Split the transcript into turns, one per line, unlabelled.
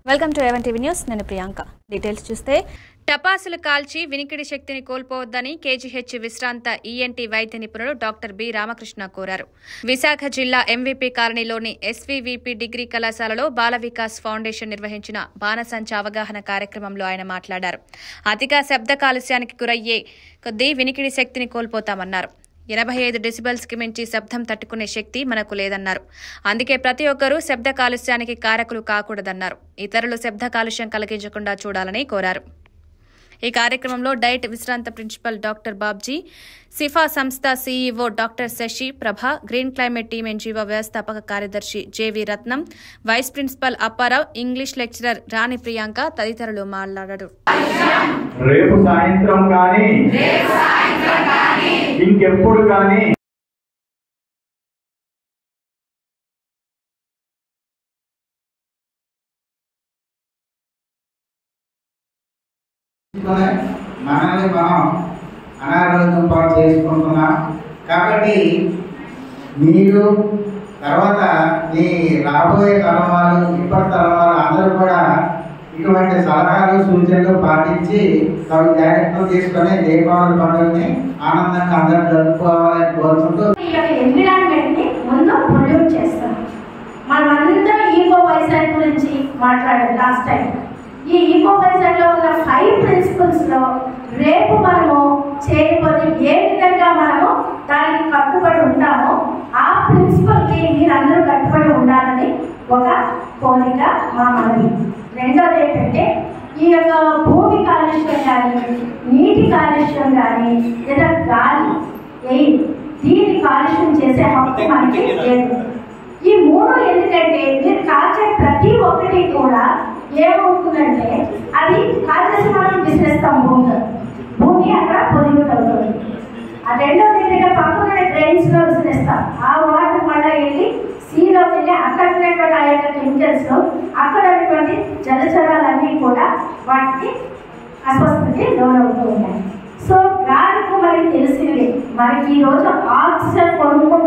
welcome to even TV news నేను Priyanka details చూస్తే టపాసులు కాల్చి వినికిడి శక్తిని కోల్పోవద్దని కేజీహెచ్ విశ్రాంత ఈఎన్టీ వైద్య నిపుణుడు డాక్టర్ బి రామకృష్ణ కోరారు విశాఖ జిల్లా ఎంవీపీ కాలనీలోని ఎస్వీవీపీ డిగ్రీ కళాశాలలో బాల వికాస్ ఫౌండేషన్ నిర్వహించిన బాణసంచ అవగాహన కార్యక్రమంలో ఆయన మాట్లాడారు అతిగా శబ్ద కాలుష్యానికి గురయ్యే కొద్దీ వినికిడి శక్తిని కోల్పోతామన్నారు ఎనభై ఐదు డెసిబల్స్ కి మించి శబ్దం తట్టుకునే శక్తి మనకు లేదన్నారు అందుకే ప్రతి ఒక్కరూ శబ్ద కాలుష్యానికి కారకులు కాకూడదన్నారు ఇతరులు శబ్ద కాలుష్యం కలిగించకుండా చూడాలని కోరారు ఈ కార్యక్రమంలో డైట్ విశ్రాంత ప్రిన్సిపల్ డాక్టర్ బాబ్జీ సిఫా సంస్థ CEO doctor Shashi Prabha green climate team NGO వ్యవస్థాపక కార్యదర్శి J V Ratnam vice principal Apparao English lecturer Rani Priyanka తదితరులు మాట్లాడారు
రేపు సాయంత్రం కానీ ఇంకెప్పుడు కానీ
మనల్ని మనం అనారోగ్యం పాటు చేసుకుంటున్నాం కాబట్టి మీరు తర్వాత మీ రాబోయే తరం వాళ్ళు ఇప్పటి తరం వాళ్ళు అందరూ కూడా ఇటువంటి సలహాలు సూచనలు పాటించి తగు జాగ్రత్తలు తీసుకొని దీపావళి పండుగని ఆనందంగా అందరూ జరుపుకోవాలని కోరుకుంటూ
ఈ యొక్క ఎన్విరాన్మెంట్ ని ముందు పొల్యూట్ చేస్తాం మనం అందరం ఈకో వైజాగ్ గురించి మాట్లాడాం లాస్ట్ టైం ఈ ఈకో వైజాగ్ లో ఉన్న ఫైవ్ ప్రిన్సిపల్స్ లో రేపు మనము చేయబోతే ఏ విధంగా మనము దానికి కట్టుబడి ఉంటామో ఆ ప్రిన్సిపల్ కి మీరందరూ కట్టుబడి ఉండాలని ఒక కోరిక మా మనవి రెండోది ఏంటంటే ఈ యొక్క భూమి కాలుష్యం కానీ నీటి కాలుష్యం కానీ లేదా గాలి ఎయిర్ దీన్ని కాలుష్యం చేసే హక్కు మనకి లేదు ఈ మూడు ఎందుకంటే మీరు కాల్చే ప్రతి ఒక్కటి కూడా ఏమవుతుందంటే అది కాల్చేసి మనం విసిరేస్తాం భూమి భూమి అక్కడ పొల్యూట్ అవుతుంది ఆ రెండోది ఏంటంటే పక్కన డ్రైన్స్ లో విసిరేస్తాం ఆ వాటర్ మళ్ళీ వెళ్ళి సీలో వెళ్ళి అక్కడ ఉన్నటువంటి ఆ యొక్క కెమికల్స్ లో అక్కడ ఉన్నటువంటి జలచరాలన్నీ కూడా వాటికి అస్వస్థతకి లోనవుతూ ఉన్నాయి సో గాలికి మనకి తెలిసింది మనకి ఈ రోజు ఆక్సిజన్ కొనుక్కుంటూ